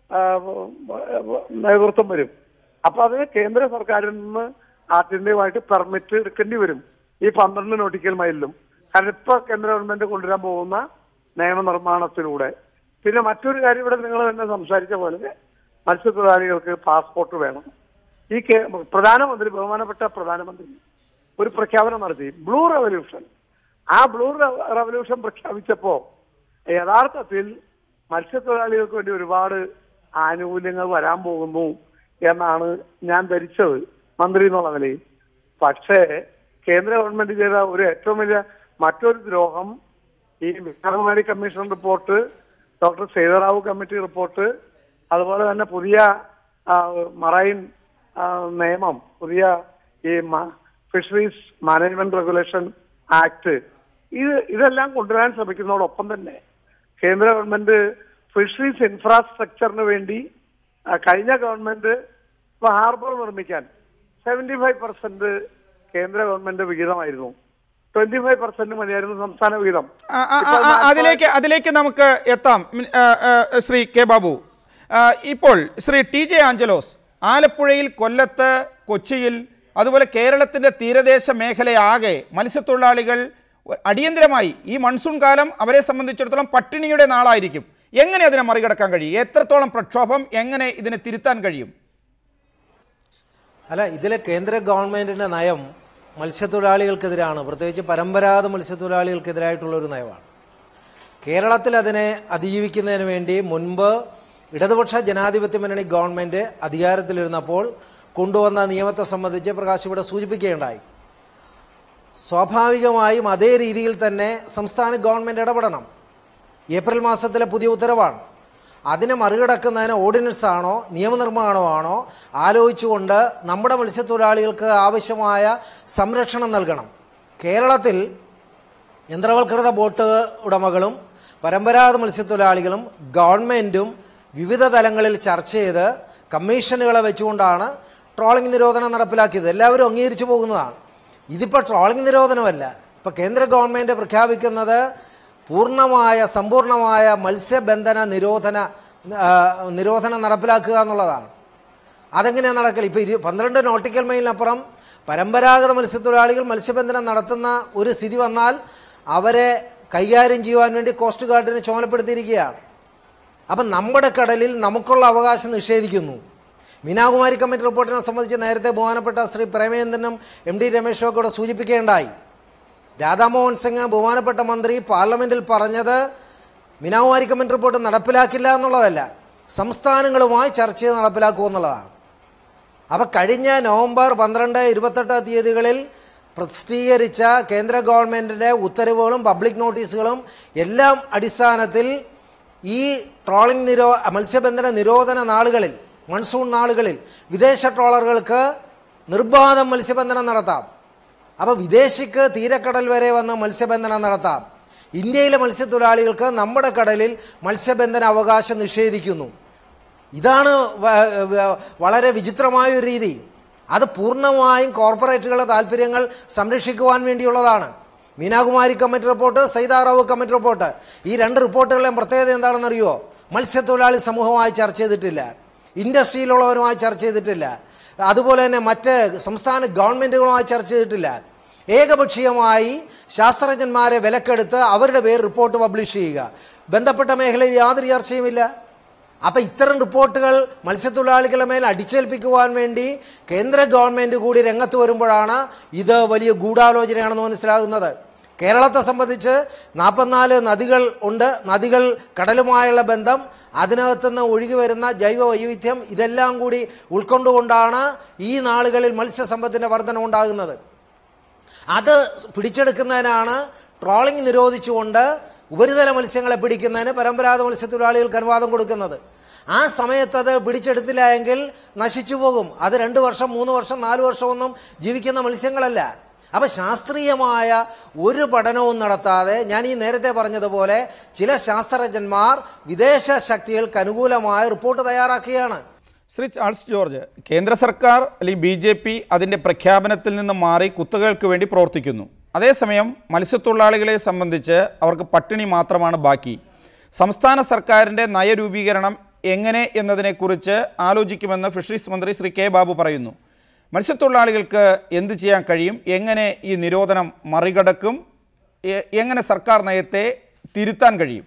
നേതൃത്വം വരും അപ്പൊ അത് കേന്ദ്ര സർക്കാരിൽ നിന്ന് ആത്യന്തികമായിട്ട് പെർമിറ്റ് എടുക്കേണ്ടി വരും ഈ പന്ത്രണ്ട് നോട്ടിക്കൽ മൈലിലും കാരണം ഇപ്പൊ കേന്ദ്ര ഗവൺമെന്റ് കൊണ്ടുവരാൻ പോകുന്ന നിയമനിർമ്മാണത്തിലൂടെ പിന്നെ മറ്റൊരു കാര്യം ഇവിടെ നിങ്ങൾ തന്നെ സംസാരിച്ച പോലെ മത്സ്യത്തൊഴിലാളികൾക്ക് പാസ്പോർട്ട് വേണം ഈ കേ- പ്രധാനമന്ത്രി ബഹുമാനപ്പെട്ട പ്രധാനമന്ത്രി ഒരു പ്രഖ്യാപനം നടത്തി ബ്ലൂ റവല്യൂഷൻ ആ ബ്ലൂ റവല്യൂഷൻ പ്രഖ്യാപിച്ചപ്പോ യഥാർത്ഥത്തിൽ മത്സ്യത്തൊഴിലാളികൾക്ക് വേണ്ടി ഒരുപാട് ആനുകൂല്യങ്ങൾ വരാൻ പോകുന്നു എന്നാണ് ഞാൻ ധരിച്ചത് മന്ത്രി എന്നുള്ള നിലയിൽ പക്ഷേ കേന്ദ്ര ഗവൺമെന്റ് ചെയ്ത ഒരു ഏറ്റവും വലിയ മറ്റൊരു ദ്രോഹം ഈ Vijnanakumari commission report doctor Setharao committee report അതുപോലെ തന്നെ പുതിയ ആ, മറൈൻ ആ, നിയമം പുതിയ ഈ ഫിഷറീസ് മാനേജ്മെന്റ് റെഗുലേഷൻ ആക്ട് ഇത് ഇതെല്ലാം കൊണ്ടുവരാൻ ശ്രമിക്കുന്നതോടൊപ്പം തന്നെ കേന്ദ്ര ഗവൺമെന്റ് ഫിഷറീസ് ഇൻഫ്രാസ്ട്രക്ചറിന് വേണ്ടി ആ, കഴിഞ്ഞ ഗവൺമെന്റ് ഇപ്പൊ ഹാർബർ നിർമ്മിക്കാൻ സെവന്റി ഫൈവ് പെർസെന്റ് കേന്ദ്ര ഗവൺമെന്റ് വിഹിതമായിരുന്നു ട്വന്റി ഫൈവ് പെർസെന്റ് മതിയായിരുന്നു സംസ്ഥാന വിഹിതം ആ, ആ, ആ, ആ, അതിലേക്ക് അതിലേക്ക് നമുക്ക് എത്താം മിൻ- ആ, ആ, ശ്രീ കെ ബാബു ആ, ഇപ്പോൾ ശ്രീ ടി ജെ ആഞ്ചലോസ് ആലപ്പുഴയിൽ കൊല്ലത്ത് കൊച്ചിയിൽ അതുപോലെ കേരളത്തിൻ്റെ തീരദേശ മേഖലയാകെ മത്സ്യത്തൊഴിലാളികൾ അടിയന്തരമായി ഈ മൺസൂൺ കാലം അവരെ സംബന്ധിച്ചിടത്തോളം പട്ടിണിയുടെ നാളായിരിക്കും എങ്ങനെ അതിനെ മറികടക്കാൻ കഴിയും എത്രത്തോളം പ്രക്ഷോഭം എങ്ങനെ ഇതിനെ തിരുത്താൻ കഴിയും അല്ല ഇതിലെ കേന്ദ്ര ഗവൺമെന്റിന്റെ നയം മത്സ്യത്തൊഴിലാളികൾക്കെതിരാണ് പ്രത്യേകിച്ച് പരമ്പരാഗത മത്സ്യത്തൊഴിലാളികൾക്കെതിരായിട്ടുള്ള ഒരു നയമാണ് കേരളത്തിൽ അതിനെ അതിജീവിക്കുന്നതിന് വേണ്ടി മുൻപ് ഇടതുപക്ഷ ജനാധിപത്യ മുന്നണി ഗവൺമെന്റ് അധികാരത്തിലിരുന്നപ്പോൾ കൊണ്ടുവന്ന നിയമത്തെ സംബന്ധിച്ച് പ്രകാശ് ഇവിടെ സൂചിപ്പിക്കുകയുണ്ടായി സ്വാഭാവികമായും അതേ രീതിയിൽ തന്നെ സംസ്ഥാന ഗവൺമെന്റ് ഇടപെടണം ഏപ്രിൽ മാസത്തിലെ പുതിയ ഉത്തരവാണ് അതിനെ മറികടക്കുന്നതിന് ഓർഡിനൻസ് ആണോ നിയമനിർമ്മാണമാണോ ആലോചിച്ചുകൊണ്ട് നമ്മുടെ മത്സ്യത്തൊഴിലാളികൾക്ക് ആവശ്യമായ സംരക്ഷണം നൽകണം കേരളത്തിൽ യന്ത്രവൽകൃത ബോട്ട് ഉടമകളും പരമ്പരാഗത മത്സ്യത്തൊഴിലാളികളും ഗവൺമെൻറ്റും വിവിധ തലങ്ങളിൽ ചർച്ച ചെയ്ത് കമ്മീഷനുകളെ വെച്ചുകൊണ്ടാണ് ട്രോളിംഗ് നിരോധനം നടപ്പിലാക്കിയത് എല്ലാവരും അംഗീകരിച്ചു പോകുന്നതാണ് ഇതിപ്പോൾ ട്രോളിംഗ് നിരോധനമല്ല ഇപ്പോൾ കേന്ദ്ര ഗവൺമെൻറ് പ്രഖ്യാപിക്കുന്നത് പൂർണ്ണമായ സമ്പൂർണ്ണമായ മത്സ്യബന്ധന നിരോധന ആ, നിരോധനം നടപ്പിലാക്കുക എന്നുള്ളതാണ് അതെങ്ങനെയാണ് നടക്കൽ ഇപ്പോൾ ഇരു പന്ത്രണ്ട് നോട്ടിക്കൽ മൈലിനപ്പുറം പരമ്പരാഗത മത്സ്യത്തൊഴിലാളികൾ മത്സ്യബന്ധനം നടത്തുന്ന ഒരു സ്ഥിതി വന്നാൽ അവരെ കൈകാര്യം ചെയ്യുവാൻ വേണ്ടി കോസ്റ്റ് ഗാർഡിനെ ചുമതലപ്പെടുത്തിയിരിക്കുകയാണ് അപ്പം നമ്മുടെ കടലിൽ നമുക്കുള്ള അവകാശം നിഷേധിക്കുന്നു മീനാകുമാരി കമ്മിറ്റി റിപ്പോർട്ടിനെ സംബന്ധിച്ച് നേരത്തെ ബഹുമാനപ്പെട്ട ശ്രീ പ്രേമചന്ദ്രനും എം ഡി രമേശും ഒക്കെ ഇവിടെ സൂചിപ്പിക്കുകയുണ്ടായി രാധാമോഹൻ സിംഗ് ബഹുമാനപ്പെട്ട മന്ത്രി പാർലമെന്റിൽ പറഞ്ഞത് മീനാകുമാരി കമ്മിറ്റി റിപ്പോർട്ട് നടപ്പിലാക്കില്ല എന്നുള്ളതല്ല സംസ്ഥാനങ്ങളുമായി ചർച്ച ചെയ്ത് നടപ്പിലാക്കുക എന്നുള്ളതാണ് അപ്പോൾ കഴിഞ്ഞ നവംബർ പന്ത്രണ്ട് ഇരുപത്തെട്ട് തീയതികളിൽ പ്രസിദ്ധീകരിച്ച കേന്ദ്ര ഗവൺമെൻറ്റിൻ്റെ ഉത്തരവുകളും പബ്ലിക് നോട്ടീസുകളും എല്ലാം അടിസ്ഥാനത്തിൽ ഈ ട്രോളിംഗ് നിരോ മത്സ്യബന്ധന നിരോധന നാളുകളിൽ മൺസൂൺ നാളുകളിൽ വിദേശ ട്രോളറുകൾക്ക് നിർബാധം മത്സ്യബന്ധനം നടത്താം അപ്പോൾ വിദേശിക്ക് തീരക്കടൽ വരെ വന്ന് മത്സ്യബന്ധനം നടത്താം ഇന്ത്യയിലെ മത്സ്യത്തൊഴിലാളികൾക്ക് നമ്മുടെ കടലിൽ മത്സ്യബന്ധന അവകാശം നിഷേധിക്കുന്നു ഇതാണ് വ- വ- വളരെ വിചിത്രമായ ഒരു രീതി അത് പൂർണ്ണമായും കോർപ്പറേറ്റുകളുടെ താല്പര്യങ്ങൾ സംരക്ഷിക്കുവാൻ വേണ്ടിയുള്ളതാണ് Meenakumari committee report Saitharao committee report ഈ രണ്ട് റിപ്പോർട്ടുകളുടെയും പ്രത്യേകത എന്താണെന്നറിയോ മത്സ്യത്തൊഴിലാളി സമൂഹവുമായി ചർച്ച ചെയ്തിട്ടില്ല ഇൻഡസ്ട്രിയിലുള്ളവരുമായി ചർച്ച ചെയ്തിട്ടില്ല അതുപോലെ തന്നെ മറ്റ് സംസ്ഥാന ഗവൺമെൻറ്റുകളുമായി ചർച്ച ചെയ്തിട്ടില്ല ഏകപക്ഷീയമായി ശാസ്ത്രജ്ഞന്മാരെ വിലക്കെടുത്ത് അവരുടെ പേര് റിപ്പോർട്ട് പബ്ലിഷ് ചെയ്യുക ബന്ധപ്പെട്ട മേഖലയിൽ യാതൊരു ചർച്ചയുമില്ല അപ്പൊ ഇത്തരം റിപ്പോർട്ടുകൾ മത്സ്യത്തൊഴിലാളികളുടെ മേൽ അടിച്ചേൽപ്പിക്കുവാൻ വേണ്ടി കേന്ദ്ര ഗവൺമെന്റ് കൂടി രംഗത്ത് വരുമ്പോഴാണ് ഇത് വലിയ ഗൂഢാലോചനയാണെന്ന് മനസ്സിലാകുന്നത് കേരളത്തെ സംബന്ധിച്ച് നാൽപ്പത്തിനാല് നദികൾ ഉണ്ട് നദികൾ കടലുമായുള്ള ബന്ധം അതിനകത്തുനിന്ന് ഒഴുകി വരുന്ന ജൈവ വൈവിധ്യം ഇതെല്ലാം കൂടി ഉൾക്കൊണ്ടുകൊണ്ടാണ് ഈ നാളുകളിൽ മത്സ്യസമ്പത്തിൻ്റെ വർധന ഉണ്ടാകുന്നത് അത് പിടിച്ചെടുക്കുന്നതിനാണ് ട്രോളിംഗ് നിരോധിച്ചുകൊണ്ട് ഉപരിതല മത്സ്യങ്ങളെ പിടിക്കുന്നതിന് പരമ്പരാഗത മത്സ്യത്തൊഴിലാളികൾക്ക് അനുവാദം കൊടുക്കുന്നത് ആ സമയത്ത് അത് പിടിച്ചെടുത്തില്ല എങ്കിൽ നശിച്ചു പോകും അത് രണ്ട് വർഷം മൂന്ന് വർഷം നാല് വർഷമൊന്നും ജീവിക്കുന്ന മത്സ്യങ്ങളല്ല അപ്പം ശാസ്ത്രീയമായ ഒരു പഠനവും നടത്താതെ ഞാൻ ഈ നേരത്തെ പറഞ്ഞതുപോലെ ചില ശാസ്ത്രജ്ഞന്മാർ വിദേശ ശക്തികൾക്ക് അനുകൂലമായ റിപ്പോർട്ട് തയ്യാറാക്കുകയാണ് ശ്രീ ചാൾസ് ജോർജ് കേന്ദ്ര സർക്കാർ അല്ലെങ്കിൽ ബി ജെ പി അതിൻ്റെ പ്രഖ്യാപനത്തിൽ നിന്ന് മാറി കുത്തകൾക്ക് വേണ്ടി പ്രവർത്തിക്കുന്നു അതേസമയം മത്സ്യത്തൊഴിലാളികളെ സംബന്ധിച്ച് അവർക്ക് പട്ടിണി മാത്രമാണ് ബാക്കി സംസ്ഥാന സർക്കാരിൻ്റെ നയരൂപീകരണം എങ്ങനെ എന്നതിനെക്കുറിച്ച് ആലോചിക്കുമെന്ന് ഫിഷറീസ് മന്ത്രി ശ്രീ കെ ബാബു പറയുന്നു മത്സ്യത്തൊഴിലാളികൾക്ക് എന്ത് ചെയ്യാൻ കഴിയും എങ്ങനെ ഈ നിരോധനം മറികടക്കും എ- എങ്ങനെ സർക്കാർ നയത്തെ തിരുത്താൻ കഴിയും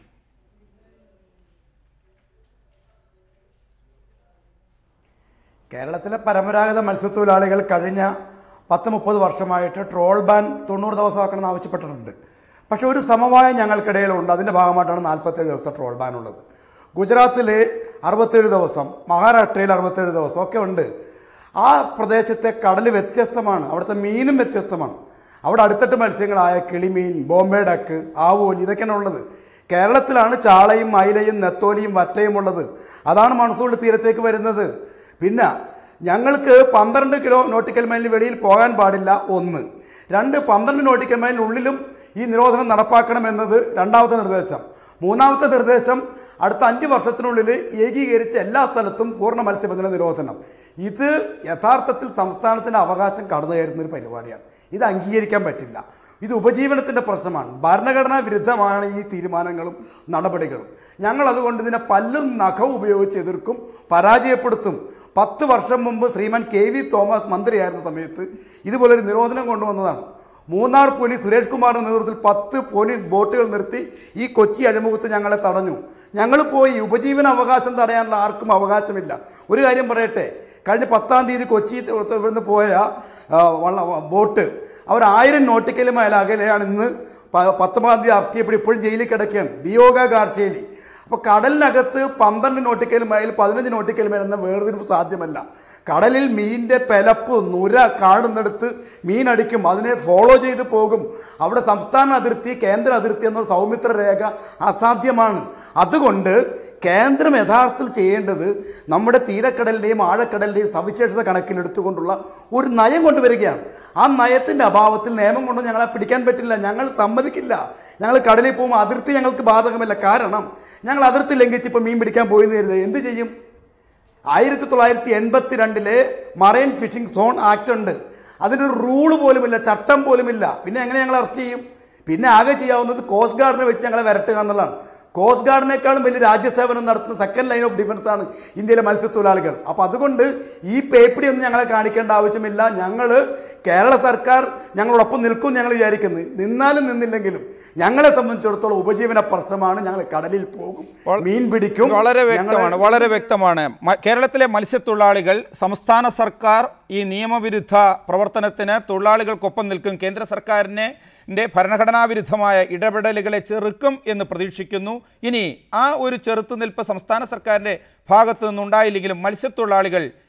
കേരളത്തിലെ പരമ്പരാഗത മത്സ്യത്തൊഴിലാളികൾ കഴിഞ്ഞ പത്ത് മുപ്പത് വർഷമായിട്ട് ട്രോൾ ബാൻ തൊണ്ണൂറ് ദിവസമാക്കണമെന്ന് ആവശ്യപ്പെട്ടിട്ടുണ്ട് പക്ഷെ ഒരു സമവായം ഞങ്ങൾക്കിടയിലുണ്ട് അതിൻ്റെ ഭാഗമായിട്ടാണ് നാൽപ്പത്തേഴ് ദിവസത്തെ ട്രോൾ ബാൻ ഉള്ളത് ഗുജറാത്തിൽ അറുപത്തേഴ് ദിവസം മഹാരാഷ്ട്രയിൽ അറുപത്തേഴ് ദിവസം ഒക്കെ ഉണ്ട് ആ പ്രദേശത്തെ കടൽ വ്യത്യസ്തമാണ് അവിടുത്തെ മീനും വ്യത്യസ്തമാണ് അവിടെ അടുത്തിട്ട് മത്സ്യങ്ങളായ കിളിമീൻ ബോംബെ ഡക്ക് ആവോലി ഇതൊക്കെയാണ് ഉള്ളത് കേരളത്തിലാണ് ചാളയും അയിലയും നെത്തോലിയും വറ്റയും ഉള്ളത് അതാണ് മൺസൂണിൽ തീരത്തേക്ക് വരുന്നത് പിന്നെ ഞങ്ങൾക്ക് പന്ത്രണ്ട് കിലോ നോട്ടിക്കൽ മൈലിന് വെളിയിൽ പോകാൻ പാടില്ല ഒന്ന് രണ്ട് പന്ത്രണ്ട് നോട്ടിക്കൽ മൈലിനുള്ളിലും ഈ നിരോധനം നടപ്പാക്കണമെന്നത് രണ്ടാമത്തെ നിർദ്ദേശം മൂന്നാമത്തെ നിർദ്ദേശം അടുത്ത അഞ്ച് വർഷത്തിനുള്ളിൽ ഏകീകരിച്ച് എല്ലാ സ്ഥലത്തും പൂർണ്ണ മത്സ്യബന്ധന നിരോധനം ഇത് യഥാർത്ഥത്തിൽ സംസ്ഥാനത്തിൻ്റെ അവകാശം കടന്നു കയറുന്ന ഒരു പരിപാടിയാണ് ഇത് അംഗീകരിക്കാൻ പറ്റില്ല ഇത് ഉപജീവനത്തിൻ്റെ പ്രശ്നമാണ് ഭരണഘടനാ വിരുദ്ധമാണ് ഈ തീരുമാനങ്ങളും നടപടികളും ഞങ്ങൾ അതുകൊണ്ട് ഇതിനെ പല്ലും നഖവും ഉപയോഗിച്ച് എതിർക്കും പരാജയപ്പെടുത്തും പത്ത് വർഷം മുമ്പ് ശ്രീമാൻ കെ വി തോമസ് മന്ത്രിയായിരുന്ന സമയത്ത് ഇതുപോലൊരു നിരോധനം കൊണ്ടുവന്നതാണ് മൂന്നാർ പോലീസ് സുരേഷ് കുമാറിന്റെ നേതൃത്വത്തിൽ പത്ത് പോലീസ് ബോട്ടുകൾ നിർത്തി ഈ കൊച്ചി അഴിമുഖത്ത് ഞങ്ങളെ തടഞ്ഞു ഞങ്ങൾ പോയി ഉപജീവന അവകാശം തടയാനുള്ള ആർക്കും അവകാശമില്ല ഒരു കാര്യം പറയട്ടെ കഴിഞ്ഞ പത്താം തീയതി കൊച്ചി ഇവിടുന്ന് പോയ ആ, വള്ള ബോട്ട് അവർ ആയിരം നോട്ടിക്കൽ മൈൽ അകലെയാണ് ഇന്ന് പ- പത്തൊമ്പതാം തീയതി അറസ്റ്റ് ചെയ്യപ്പെട്ട് ഇപ്പോഴും ജയിലിൽ കിടക്കുകയാണ് ദിയോഗ ഗാർച്ചേലി അപ്പോൾ കടലിനകത്ത് പന്ത്രണ്ട് നോട്ടിക്കൽ മൈൽ പതിനഞ്ച് നോട്ടിക്കൽ മൈൽ എന്ന വേർതിരിവ് സാധ്യമല്ല കടലിൽ മീനിന്റെ പെലപ്പ് നുര കാണുന്നിടത്ത് മീൻ അടിക്കും അതിനെ ഫോളോ ചെയ്ത് പോകും അവിടെ സംസ്ഥാന അതിർത്തി കേന്ദ്ര അതിർത്തി എന്നൊരു സൗമിത്ര രേഖ അസാധ്യമാണ് അതുകൊണ്ട് കേന്ദ്രം യഥാർത്ഥത്തിൽ ചെയ്യേണ്ടത് നമ്മുടെ തീരക്കടലിൻ്റെയും ആഴക്കടലിൻ്റെയും സവിശേഷത കണക്കിലെടുത്തുകൊണ്ടുള്ള ഒരു നയം കൊണ്ടുവരികയാണ് ആ നയത്തിൻ്റെ അഭാവത്തിൽ നിയമം കൊണ്ട് ഞങ്ങളെ പിടിക്കാൻ പറ്റില്ല ഞങ്ങൾ സമ്മതിക്കില്ല ഞങ്ങൾ കടലിൽ പോകുമ്പോൾ അതിർത്തി ഞങ്ങൾക്ക് ബാധകമല്ല കാരണം ഞങ്ങൾ അതിർത്തി ലംഘിച്ച് ഇപ്പോൾ മീൻ പിടിക്കാൻ പോയി എന്ന് കരുതുക എന്ത് ചെയ്യും ആയിരത്തി തൊള്ളായിരത്തി എൺപത്തി രണ്ടിലെ മറൈൻ ഫിഷിംഗ് സോൺ ആക്ട് ഉണ്ട് അതിനൊരു റൂള് പോലുമില്ല ചട്ടം പോലുമില്ല പിന്നെ എങ്ങനെ ഞങ്ങൾ അറസ്റ്റ് ചെയ്യും പിന്നെ ആകെ ചെയ്യാവുന്നത് കോസ്റ്റ് ഗാർഡിനെ വെച്ച് ഞങ്ങളെ വരട്ടുക എന്നുള്ളതാണ് കോസ്റ്റ് ഗാർഡിനേക്കാളും വലിയ രാജ്യസേവനം നടത്തുന്ന സെക്കൻഡ് ലൈൻ ഓഫ് ഡിഫൻസ് ആണ് ഇന്ത്യയിലെ മത്സ്യത്തൊഴിലാളികൾ അപ്പോൾ അതുകൊണ്ട് ഈ പേപ്പിടി ഒന്നും ഞങ്ങളെ കാണിക്കേണ്ട ആവശ്യമില്ല ഞങ്ങൾ കേരള സർക്കാർ ഞങ്ങളോടൊപ്പം നിൽക്കും ഞങ്ങൾ വിചാരിക്കുന്നു നിന്നാലും നിന്നില്ലെങ്കിലും ഞങ്ങളെ സംബന്ധിച്ചിടത്തോളം ഉപജീവന പ്രശ്നമാണ് ഞങ്ങൾ കടലിൽ പോകും മീൻ പിടിക്കും വളരെ ഞങ്ങളെ- വ്യക്തമാണ് വളരെ വ്യക്തമാണ് മ- കേരളത്തിലെ മത്സ്യത്തൊഴിലാളികൾ സംസ്ഥാന സർക്കാർ ഈ നിയമവിരുദ്ധ പ്രവർത്തനത്തിന് തൊഴിലാളികൾക്കൊപ്പം നിൽക്കും കേന്ദ്ര സർക്കാരിനെ ന്റെ ഭരണഘടനാ വിരുദ്ധമായ ഇടപെടലുകളെ ചെറുക്കും എന്ന് പ്രതീക്ഷിക്കുന്നു ഇനി ആ ഒരു ചെറുത്തുനിൽപ്പ് സംസ്ഥാന സർക്കാരിൻ്റെ ഭാഗത്തു നിന്നുണ്ടായില്ലെങ്കിലും മത്സ്യത്തൊഴിലാളികൾ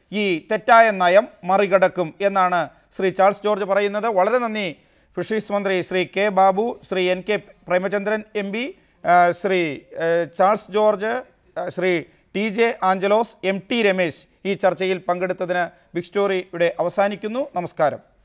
ഈ തെറ്റായ നയം മറികടക്കും എന്നാണ് ശ്രീ ചാൾസ് ജോർജ് പറയുന്നത് വളരെ നന്ദി ഫിഷറീസ് മന്ത്രി Shri K Babu Shri N K Premachandran M P Shri ഏഹ്, ചാൾസ് ജോർജ് ഏഹ്, Shri T J Angelos M T Ramesh ഈ ചർച്ചയിൽ പങ്കെടുത്തതിന് ബിഗ് സ്റ്റോറി ഇവിടെ അവസാനിക്കുന്നു നമസ്കാരം